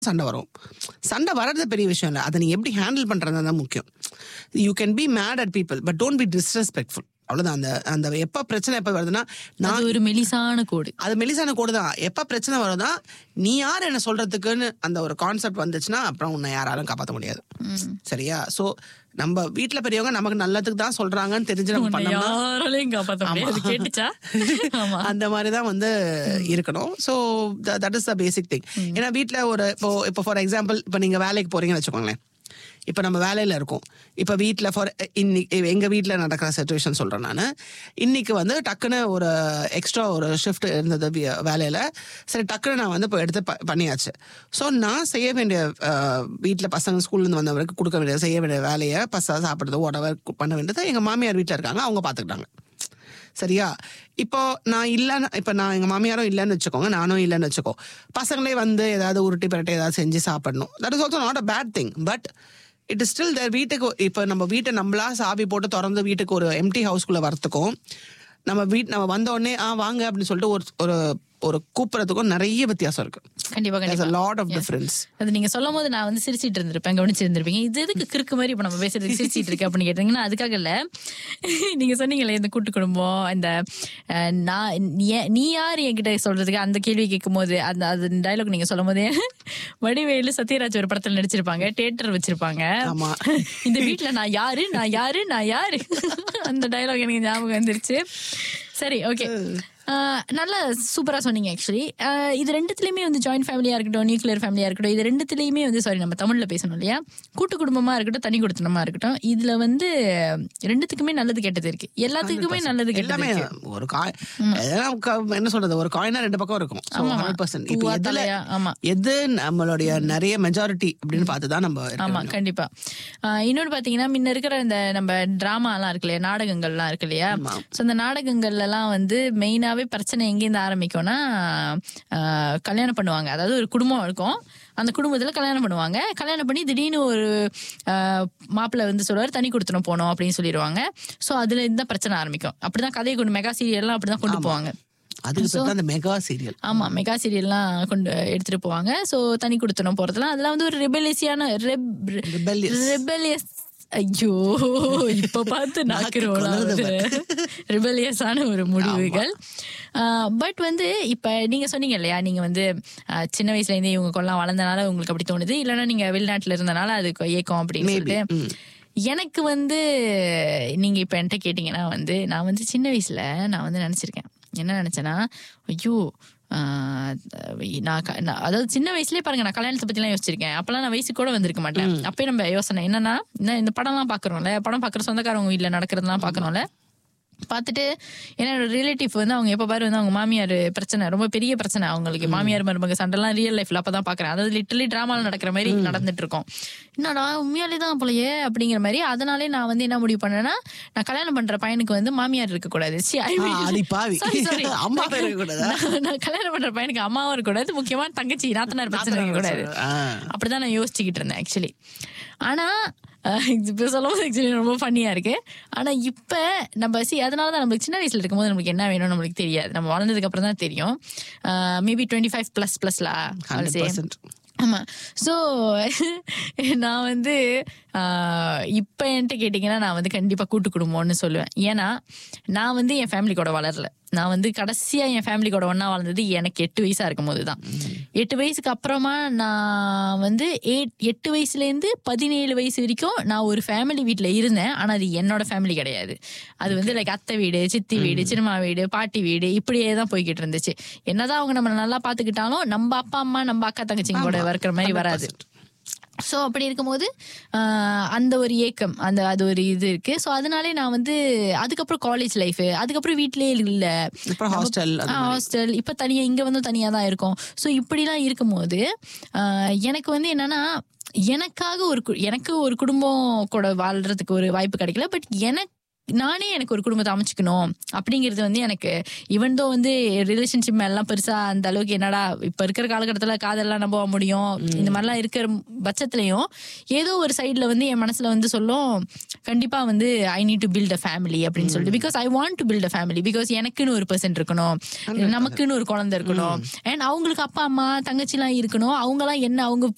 சண்டை வரும் சண்டை வர்றது பெரிய விஷயம் இல்லை அதை நீ எப்படி ஹேண்டில் பண்றது தான் முக்கியம் you can be mad at people but don't be disrespectful அவ்வளவுதான் அந்த அந்த எப்ப பிரச்சனை எப்ப வருதுன்னா நான் அது ஒரு மெலிசான கோடு அது மெலிசான கோடு தான் எப்ப பிரச்சனை வருதா நீ யார் என்ன சொல்றதுக்குன்னு அந்த ஒரு கான்செப்ட் வந்துச்சுன்னா அப்புறம் உன்னை யாராலும் காப்பாற்ற முடியாது சரியா சோ நம்ம வீட்ல பெரியவங்க நமக்கு நல்லதுக்கு தான் சொல்றாங்கன்னு தெரிஞ்சு நம்ம உன்னை பண்ணோம்னா யாராலையும் காப்பாத்த முடியாது கேட்டுச்சா ஆமா அந்த மாதிரி தான் வந்து இருக்கணும் so that is the basic thing ஏன்னா வீட்டில் ஒரு இப்போ இப்போ ஃபார் எக்ஸாம்பிள் இப்போ நீங்கள் வேலைக்கு போறீங்கன்னு வச்சுக்கோங்களேன் இப்போ நம்ம வேலையில் இருக்கோம் இப்போ வீட்டில் ஃபார் இன்னைக்கு எங்கள் வீட்டில் நடக்கிற சுச்சுவேஷன் சொல்கிறேன் நான் இன்னைக்கு வந்து டக்குன்னு ஒரு எக்ஸ்ட்ரா ஒரு ஷிஃப்ட் இருந்தது வேலையில் சரி டக்குன்னு நான் வந்து இப்போ எடுத்து ப- பண்ணியாச்சு ஸோ நான் செய்ய வேண்டிய வீட்டில் பசங்க ஸ்கூல்லேருந்து வந்தவருக்கு கொடுக்க வேண்டிய செய்ய வேண்டிய வேலையை பசங்க சாப்பிட்றது உடவை பண்ண வேண்டியது எங்கள் மாமியார் வீட்டில் இருக்காங்க அவங்க பார்த்துக்கிட்டாங்க சரியா இப்போ நான் இல்லைன்னு இப்போ நான் எங்கள் மாமியாரும் இல்லைன்னு வச்சுக்கோங்க நானும் இல்லைன்னு வச்சுக்கோ பசங்களே வந்து ஏதாவது உருட்டி பரட்டை ஏதாவது செஞ்சு சாப்பிடணும் that is also not a bad thing but it is still there வீட்டுக்கு இப்போ நம்ம வீட்டை நம்மளா சாவி போட்டு திறந்து வீட்டுக்கு ஒரு எம்டி ஹவுஸ்குள்ளே வரத்துக்கும் நம்ம வீட் நம்ம வந்த உடனே ஆ வாங்க அப்படின்னு சொல்லிட்டு ஒரு ஒரு ஒரு கூப்பிட்றதுக்கும் நிறைய வித்தியாசம் இருக்கு கண்டிப்பா There's a கண்டிப்பா lot of difference அது நீங்க சொல்லும் போது நான் வந்து சிரிச்சிட்டு இருந்திருப்பேன் கவனிச்சிருந்திருப்பீங்க இது எதுக்கு கிறுக்கு மாதிரி இப்ப நம்ம பேசுறதுக்கு சிரிச்சிட்டு இருக்கு அப்படின்னு கேட்டீங்கன்னா அதுக்காக இல்ல நீங்க சொன்னீங்களே இந்த கூட்டு குடும்பம் இந்த அஹ், நான் நீ ஏன்- நீ யார் என்கிட்ட சொல்றதுக்கு அந்த கேள்வி கேட்கும் போது அந்த அது டைலாக் நீங்க சொல்லும் போது வடிவேலு சத்யராஜ் ஒரு படத்துல நடிச்சிருப்பாங்க தியேட்டர் வச்சிருப்பாங்க ஆமா. இந்த வீட்ல நான் யாரு நான் யாரு நான் யாரு அந்த டைலாக் எனக்கு ஞாபகம் வந்துருச்சு சரி ஓகே நல்லா சூப்பரா சொன்னீங்க ஆக்சுவலி இது ரெண்டுத்துலயுமே வந்து ஜாயிண்ட் ஃபேமிலியா இருக்கட்டும் நியூக்ளியர் ஃபேமிலியா இருக்கட்டும் இது ரெண்டுத்துலயுமே வந்து சாரி நம்ம தமிழ்ல பேசணும் இல்லையா கூட்டு குடும்பமா இருக்கட்டும் தனி குடுத்தனமா இருக்கட்டும் இதுல வந்து ரெண்டுத்துக்குமே நல்லது கெட்டது இருக்கு எல்லாத்துக்குமே நல்லது கெட்டது எல்லாமே இருக்கு ஒரு காய் எல்லாம் க- என்ன சொல்றது ஒரு காயினா ரெண்டு பக்கம் இருக்கும் ஆமா. ஹண்ட்ரட் பர்சன்ட் இப்போ பூவா, எதுல தலையா, ஆமா. எது நம்மளுடைய நிறைய மெஜாரிட்டி அப்படின்னு பார்த்து தான் நம்ம இருக்க ஆமா வேண்டும். கண்டிப்பா ஆஹ் இன்னொன்னு பாத்தீங்கன்னா முன்ன இருக்கிற இந்த நம்ம டிராமா எல்லாம் இருக்கு இல்லையா நாடகங்கள்லாம் இருக்கு இல்லையா சோ இந்த நாடகங்கள்ல எல்லாம் வந்து மெயினாவே பிரச்சனை எங்கேருந்து ஆரம்பிக்கும்னா ஆஹ் கல்யாணம் பண்ணுவாங்க அதாவது ஒரு குடும்பம் இருக்கும் அந்த குடும்பத்துல கல்யாணம் பண்ணுவாங்க கல்யாணம் பண்ணி திடீர்னு ஒரு ஆஹ் மாப்பிள்ளை வந்து சொல்லுவாரு தனி கொடுத்துணும் போனோம் அப்படின்னு சொல்லிடுவாங்க சோ அதுல இருந்து தான் பிரச்சனை ஆரம்பிக்கும் அப்படிதான் கதையை கொண்டு மெகா சீரியல்லாம் அப்படிதான் கொண்டு போவாங்க அதுக்கு பேர் தான் அந்த மெகா சீரியல் ஆமா மெகா சீரியல்லாம் கொண்டு எடுத்துட்டு போவாங்க சோ தனி கொடுத்தனும் போறதுலாம் அதெல்லாம் வந்து ஒரு ரெபெலியஸியான Rebellious. ரெபெலியஸ் ஐயோ இப்ப பார்த்து நாக்கு roll ஆகுது ரிபெலியஸான ஒரு முடிவுகள் பட் வந்து இப்ப நீங்க சொன்னீங்க இல்லையா நீங்க வந்து ஆஹ், சின்ன வயசுல இருந்தே இவங்க கொல்லாம் வளர்ந்தனால உங்களுக்கு அப்படி தோணுது இல்லைன்னா நீங்க வெளிநாட்டுல இருந்தனால அது ஏக்கம் அப்படின்னு Maybe. சொல்லிட்டு எனக்கு வந்து நீங்க இப்ப என்கிட்ட கேட்டீங்கன்னா வந்து நான் வந்து சின்ன வயசுல நான் வந்து நினைச்சிருக்கேன் என்ன நினைச்சேன்னா ஐயோ ஆஹ், நான் க- நான் அதாவது சின்ன வயசுலயே பாருங்க நான் கல்யாணத்தை பத்தி எல்லாம் யோசிச்சிருக்கேன் அப்பெல்லாம் நான் வயசு கூட வந்திருக்க மாட்டேன் அப்பயே நம்ம யோசனை என்னன்னா என்ன இந்த படம்லாம் பாக்குறோம்ல படம் பாக்குற சொந்தக்காரவங்க வீட்டுல நடக்கிறதுலாம் பாக்குறோம்ல பார்த்துட்டு ஏன்னா என்னோட ரிலேட்டிவ் வந்து அவங்க எப்ப பாரு வந்து அவங்க மாமியார் பிரச்சனை ரொம்ப பெரிய பிரச்சனை அவங்களுக்கு மாமியார் மருமக சண்டைலாம் ரியல் லைஃப்ல அப்பதான் பாக்குறேன் அதாவது லிட்டரலி டிராமால நடக்கிற மாதிரி நடந்துட்டு இருக்கும் என்னடா உண்மையாலே தான் போலயே அப்படிங்கிற மாதிரி அதனாலே நான் வந்து என்ன முடிவு பண்ணேன்னா நான் கல்யாணம் பண்ற பையனுக்கு வந்து மாமியார் இருக்க கூடாது சி, I mean- ஆ, அடி பாவி. Sorry, sorry. அம்மா பேர் இருக்கக்கூடாதா? நான் நான் கல்யாணம் பண்ற பையனுக்கு அம்மாவும் இருக்க கூடாது முக்கியமா தங்கச்சி நாத்தனார் பிரச்சனை இருக்க கூடாது ஆ. அப்படிதான் நான் யோசிச்சுக்கிட்டு இருந்தேன் ஆக்சுவலி ஆனா அஹ், இப்ப சொல்லும் போது ஆக்சுவலி ரொம்ப ஃபன்னியா இருக்கு ஆனா இப்ப நம்ம சி அதனாலதான் நம்மளுக்கு சின்ன வயசுல இருக்கும்போது நம்மளுக்கு என்ன வேணும்னு நம்மளுக்கு தெரியாது நம்ம வளர்ந்ததுக்கு அப்புறம் தான் தெரியும் மேபி டுவெண்ட்டி ஃபைவ் பிளஸ் பிளஸ்லா 100%. ஆமா சோ நான் வந்து ஆஹ், இப்ப என்கிட்ட கேட்டீங்கன்னா நான் வந்து கண்டிப்பா கூட்டு குடும்பம்னு சொல்லுவேன் ஏன்னா நான் வந்து என் ஃபேமிலி கூட வளரல நான் வந்து கடைசியா என் ஃபேமிலி கூட ஒண்ணா வளர்ந்தது எனக்கு எட்டு வயசா இருக்கும் போது தான் எட்டு வயசுக்கு அப்புறமா நான் வந்து eight- எட்டு வயசுல இருந்து பதினேழு வயசு வரைக்கும் நான் ஒரு ஃபேமிலி வீட்ல இருந்தேன் ஆனா அது என்னோட ஃபேமிலி கிடையாது அது வந்து லைக் அத்தை வீடு சித்தி வீடு சின்னம்மா வீடு பாட்டி வீடு இப்படியே தான் போய்கிட்டு இருந்துச்சு என்னதான் அவங்க நம்ம நல்லா பாத்துக்கிட்டாலும் நம்ம அப்பா அம்மா நம்ம அக்கா தங்கச்சிங்க கூட இருக்கிற மாதிரி வராது ஸோ அப்படி இருக்கும்போது ஆஹ், அந்த ஒரு ஏக்கம் அந்த அது ஒரு இது இருக்கு ஸோ அதனாலே நான் வந்து அதுக்கப்புறம் காலேஜ் லைஃப் அதுக்கப்புறம் வீட்லயே இல்ல அப்புறம் ஹாஸ்டல் ஹாஸ்டல் இப்ப தனியா இங்க வந்து தனியா தான் இருக்கும் ஸோ இப்படிலாம் இருக்கும்போது ஆஹ், எனக்கு வந்து என்னன்னா எனக்காக ஒரு கு- எனக்கு ஒரு குடும்பம் கூட வாழ்றதுக்கு ஒரு வாய்ப்பு கிடைக்கல பட் எனக்கு நானே எனக்கு ஒரு குடும்பத்தை அமைச்சுக்கணும் அப்படிங்கிறது வந்து எனக்கு இவன் தோ வந்து ரிலேஷன்ஷிப் மேலாம் பெருசா அந்த அளவுக்கு என்னடா இப்ப இருக்கிற காலகட்டத்துல காதெல்லாம் நம்ப முடியும் இந்த மாதிரிலாம் இருக்கிற பட்சத்துலயும் ஏதோ ஒரு சைட்ல வந்து என் மனசுல வந்து சொல்லும் கண்டிப்பா வந்து I need to build a family அப்படின்னு சொல்லிட்டு because I want to build a family because எனக்குன்னு ஒரு பர்சன் இருக்கணும் நமக்குன்னு ஒரு குழந்தை இருக்கணும் அண்ட் அவங்களுக்கு அப்பா அம்மா தங்கச்சி எல்லாம் இருக்கணும் அவங்க எல்லாம் என்ன அவங்க